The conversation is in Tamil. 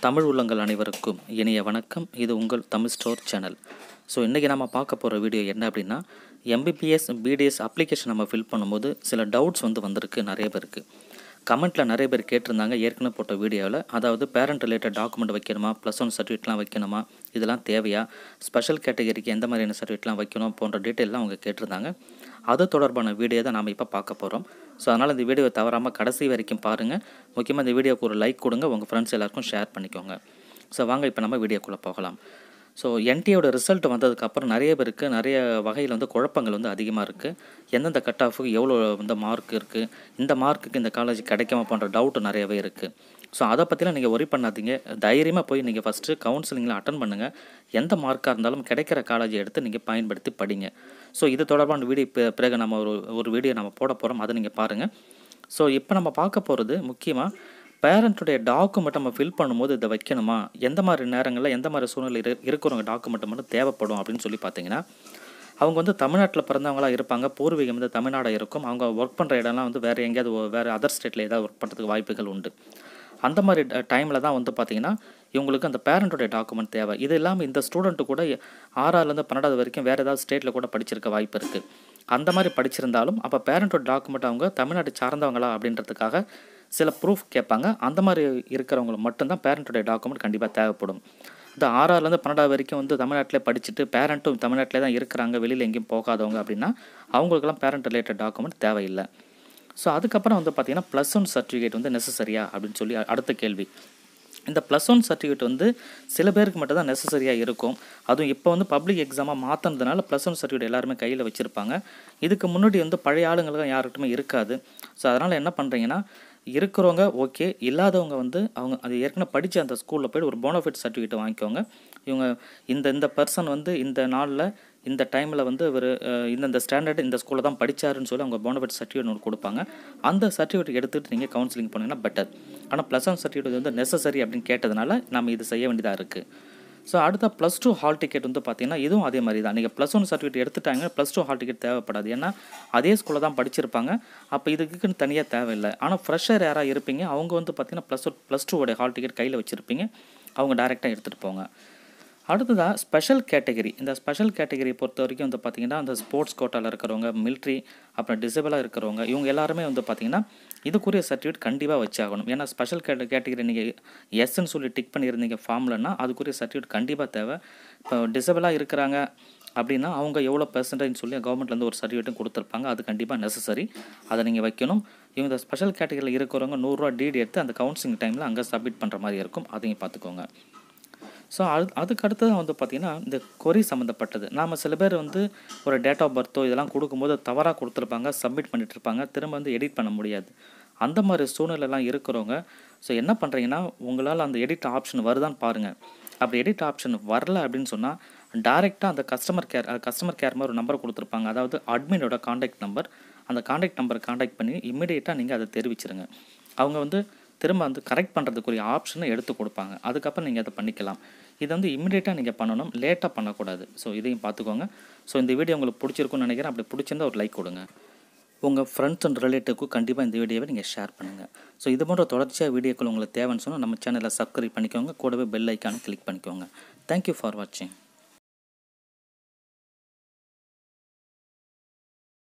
தமிழ் உள்ளங்கள் அனைவருக்கும் இனிய வணக்கம் இது உங்கள் தமிழ் ஸ்டோர் சேனல் ஸோ இன்றைக்கி நம்ம பார்க்க போகிற வீடியோ என்ன அப்படின்னா எம்பிபிஎஸ் பிடிஎஸ் அப்ளிகேஷன் நம்ம ஃபில் பண்ணும்போது சில டவுட்ஸ் வந்து வந்திருக்கு நிறைய பேருக்கு கமெண்ட்டில் நிறைய பேர் கேட்டிருந்தாங்க ஏற்கனவே போட்ட வீடியோவில் அதாவது பேரண்ட் ரிலேட்டட் டாக்குமெண்ட் வைக்கணுமா ப்ளஸ் ஒன் சர்டிஃபிகேட்லாம் வைக்கணுமா இதெல்லாம் தேவையா ஸ்பெஷல் கேட்டகரிக்கு எந்த மாதிரியான சர்டிஃபிகேட்லாம் வைக்கணும் போன்ற டீட்டெயிலாம் அவங்க கேட்டிருந்தாங்க அது தொடர்பான வீடியோ தான் நாம் இப்போ பார்க்க போகிறோம் ஸோ அதனால் இந்த வீடியோவை தவறாமல் கடைசி வரைக்கும் பாருங்கள் முக்கியமாக இந்த வீடியோக்கு ஒரு லைக் கொடுங்க உங்கள் ஃப்ரெண்ட்ஸ் எல்லாருக்கும் ஷேர் பண்ணிக்கோங்க ஸோ வாங்க இப்போ நம்ம வீடியோக்குள்ளே போகலாம் ஸோ என்டியோட ரிசல்ட் வந்ததுக்கப்புறம் நிறைய பேருக்கு நிறைய வகையில் வந்து குழப்பங்கள் வந்து அதிகமாக இருக்குது எந்தெந்த கட் ஆஃபுக்கு எவ்வளோ வந்து மார்க் இருக்குது இந்த மார்க்குக்கு இந்த காலேஜ் கிடைக்குமா போன்ற டவுட் நிறையவே இருக்குது ஸோ அதை பற்றிலாம் நீங்கள் ஒரி பண்ணாதீங்க தைரியமாக போய் நீங்கள் ஃபஸ்ட்டு கவுன்சிலிங்கில் அட்டன் பண்ணுங்கள் எந்த மார்க்காக இருந்தாலும் கிடைக்கிற காலேஜை எடுத்து நீங்கள் பயன்படுத்தி படிங்க ஸோ இது தொடர்பான வீடியோ இப்போ பிறகு நம்ம ஒரு ஒரு வீடியோ நம்ம போட போகிறோம் அதை நீங்கள் பாருங்கள் ஸோ இப்போ நம்ம பார்க்க போகிறது முக்கியமாக பேரண்ட்டுடைய டாக்குமெண்ட் நம்ம ஃபில் பண்ணும்போது இதை வைக்கணுமா எந்த மாதிரி நேரங்களில் எந்த மாதிரி சூழ்நிலை இரு இருக்கிறவங்க டாக்குமெண்ட் மட்டும் தேவைப்படும் அப்படின்னு சொல்லி பார்த்தீங்கன்னா அவங்க வந்து தமிழ்நாட்டில் பிறந்தவங்களா இருப்பாங்க பூர்வீகம் வந்து தமிழ்நாடாக இருக்கும் அவங்க ஒர்க் பண்ணுற இடம்லாம் வந்து வேறு எங்கேயாவது வேறு அதர் ஸ்டேட்டில் ஏதாவது ஒர்க் பண்ணுறதுக்கு வாய்ப்புகள் உண்டு அந்த மாதிரி டைமில் தான் வந்து பார்த்திங்கன்னா இவங்களுக்கு அந்த பேரண்ட்டோடைய டாக்குமெண்ட் தேவை இது இல்லாமல் இந்த ஸ்டூடெண்ட்டு கூட ஆறாவதுலேருந்து பன்னெண்டாவது வரைக்கும் வேறு ஏதாவது ஸ்டேட்டில் கூட படிச்சிருக்க வாய்ப்பு இருக்குது அந்த மாதிரி படிச்சிருந்தாலும் அப்போ பேரண்ட்டோட டாக்குமெண்ட் அவங்க தமிழ்நாடு சார்ந்தவங்களா அப்படின்றதுக்காக சில ப்ரூஃப் கேட்பாங்க அந்த மாதிரி இருக்கிறவங்களுக்கு மட்டும்தான் பேரண்ட்டோடைய டாக்குமெண்ட் கண்டிப்பாக தேவைப்படும் இந்த ஆறாவதுலேருந்து பன்னெண்டாவது வரைக்கும் வந்து தமிழ்நாட்டிலே படிச்சுட்டு பேரண்ட்டும் தமிழ்நாட்டிலே தான் இருக்கிறாங்க வெளியில் எங்கேயும் போகாதவங்க அப்படின்னா அவங்களுக்கெல்லாம் பேரண்ட் ரிலேட்டட் டாக்குமெண்ட் தேவையில்லை ஸோ அதுக்கப்புறம் வந்து பார்த்திங்கன்னா ப்ளஸ் ஒன் சர்டிஃபிகேட் வந்து நெசசரியா அப்படின்னு சொல்லி அடுத்த கேள்வி இந்த ப்ளஸ் ஒன் சர்டிஃபிகேட் வந்து சில பேருக்கு மட்டும் தான் நெசசரியாக இருக்கும் அதுவும் இப்போ வந்து பப்ளிக் எக்ஸாமாக மாற்றினதுனால ப்ளஸ் ஒன் சர்டிஃபிகேட் எல்லாருமே கையில் வச்சுருப்பாங்க இதுக்கு முன்னாடி வந்து பழைய ஆளுங்களுக்கு யாருக்கிட்டுமே இருக்காது ஸோ அதனால் என்ன பண்ணுறீங்கன்னா இருக்கிறவங்க ஓகே இல்லாதவங்க வந்து அவங்க அது ஏற்கனவே படித்த அந்த ஸ்கூலில் போய்ட்டு ஒரு போனோஃபிட் சர்டிஃபிகேட் வாங்கிக்கோங்க இவங்க இந்த இந்த பர்சன் வந்து இந்த நாளில் இந்த டைமில் வந்து இவர் இந்தந்த ஸ்டாண்டர்ட் இந்த ஸ்கூலில் தான் படித்தாருன்னு சொல்லி அவங்க போனஃபிட் சர்டிஃபிகேட் ஒன்று கொடுப்பாங்க அந்த சர்டிஃபிகேட் எடுத்துகிட்டு நீங்கள் கவுன்சிலிங் பண்ணிங்கன்னா பெட்டர் ஆனால் ப்ளஸ் ஒன் சர்டிஃபிகேட் வந்து நெசசரி அப்படின்னு கேட்டதுனால நம்ம இது செய்ய வேண்டியதாக இருக்குது ஸோ அடுத்த ப்ளஸ் டூ ஹால் டிக்கெட் வந்து பார்த்தீங்கன்னா இதுவும் அதே மாதிரி தான் நீங்கள் ப்ளஸ் ஒன் சர்டிஃபிகேட் எடுத்துட்டாங்க ப்ளஸ் டூ ஹால் டிக்கெட் தேவைப்படாது ஏன்னா அதே ஸ்கூலில் தான் படிச்சிருப்பாங்க அப்போ இதுக்குன்னு தனியாக தேவையில்லை ஆனால் ஃப்ரெஷர் யாராக இருப்பீங்க அவங்க வந்து பார்த்தீங்கன்னா ப்ளஸ் ஒன் ப்ளஸ் டூவோடைய ஹால் டிக்கெட் கையில் வச்சுருப்பீங்க அவங்க டேரெக்டாக எடுத்துகிட்டு போங்க அடுத்ததாக ஸ்பெஷல் கேட்டகரி இந்த ஸ்பெஷல் கேட்டகரியை பொறுத்த வரைக்கும் வந்து பார்த்திங்கன்னா அந்த ஸ்போர்ட்ஸ் கோட்டாவில் இருக்கிறவங்க மிலிட்ரி அப்புறம் டிசபிளாக இருக்கிறவங்க இவங்க எல்லாருமே வந்து பார்த்திங்கன்னா இதுக்குரிய சர்டிஃபிகேட் கண்டிப்பாக வச்சாகணும் ஏன்னா ஸ்பெஷல் கேட்ட கேட்டகரி நீங்கள் எஸ்ன்னு சொல்லி டிக் பண்ணியிருந்தீங்க ஃபார்ம்லன்னா அதுக்குரிய சர்டிஃபிகேட் கண்டிப்பாக தேவை இப்போ டிசபிளாக இருக்கிறாங்க அப்படின்னா அவங்க எவ்வளோ பெர்சன்டேஜ் சொல்லி கவர்மெண்ட்லேருந்து ஒரு சர்டிஃபிகேட்டும் கொடுத்துருப்பாங்க அது கண்டிப்பாக நெசசரி அதை நீங்கள் வைக்கணும் இவங்க இந்த ஸ்பெஷல் கேட்டகரியில் இருக்கிறவங்க நூறுரூவா டீடி எடுத்து அந்த கவுன்சிலிங் டைமில் அங்கே சப்மிட் பண்ணுற மாதிரி இருக்கும் அதையும் பார்த்துக்கோங்க ஸோ அது அதுக்கு அடுத்தது வந்து பார்த்திங்கன்னா இந்த கொரி சம்மந்தப்பட்டது நாம் சில பேர் வந்து ஒரு டேட் ஆஃப் பர்த்தோ இதெல்லாம் கொடுக்கும்போது தவறாக கொடுத்துருப்பாங்க சப்மிட் பண்ணிட்டு இருப்பாங்க திரும்ப வந்து எடிட் பண்ண முடியாது அந்த மாதிரி சூழ்நிலைலாம் இருக்கிறவங்க ஸோ என்ன பண்ணுறீங்கன்னா உங்களால் அந்த எடிட் ஆப்ஷன் வருதான்னு பாருங்கள் அப்படி எடிட் ஆப்ஷன் வரல அப்படின்னு சொன்னால் டேரெக்டாக அந்த கஸ்டமர் கேர் கஸ்டமர் கேர் மாதிரி ஒரு நம்பர் கொடுத்துருப்பாங்க அதாவது அட்மினோட காண்டாக்ட் நம்பர் அந்த காண்டாக்ட் நம்பர் காண்டாக்ட் பண்ணி இம்மிடியேட்டாக நீங்கள் அதை தெரிவிச்சிருங்க அவங்க வந்து திரும்ப வந்து கரெக்ட் பண்ணுறதுக்குரிய ஆப்ஷனை எடுத்து கொடுப்பாங்க அதுக்கப்புறம் நீங்கள் அதை பண்ணிக்கலாம் இதை வந்து இம்மிடியேட்டாக நீங்கள் பண்ணணும் லேட்டாக பண்ணக்கூடாது ஸோ இதையும் பார்த்துக்கோங்க ஸோ இந்த வீடியோ உங்களுக்கு பிடிச்சிருக்குன்னு நினைக்கிறேன் அப்படி பிடிச்சிருந்தா ஒரு லைக் கொடுங்க உங்கள் ஃப்ரெண்ட்ஸ் அண்ட் ரிலேட்டிவ்க்கும் கண்டிப்பாக இந்த வீடியோவை நீங்கள் ஷேர் பண்ணுங்கள் ஸோ இது போன்ற தொடர்ச்சியாக வீடியோக்கள் உங்களுக்கு தேவைன்னு சொன்னால் நம்ம சேனலை சப்ஸ்கிரைப் பண்ணிக்கோங்க கூடவே பெல் ஐக்கானை கிளிக் பண்ணிக்கோங்க தேங்க்யூ ஃபார் வாட்சிங்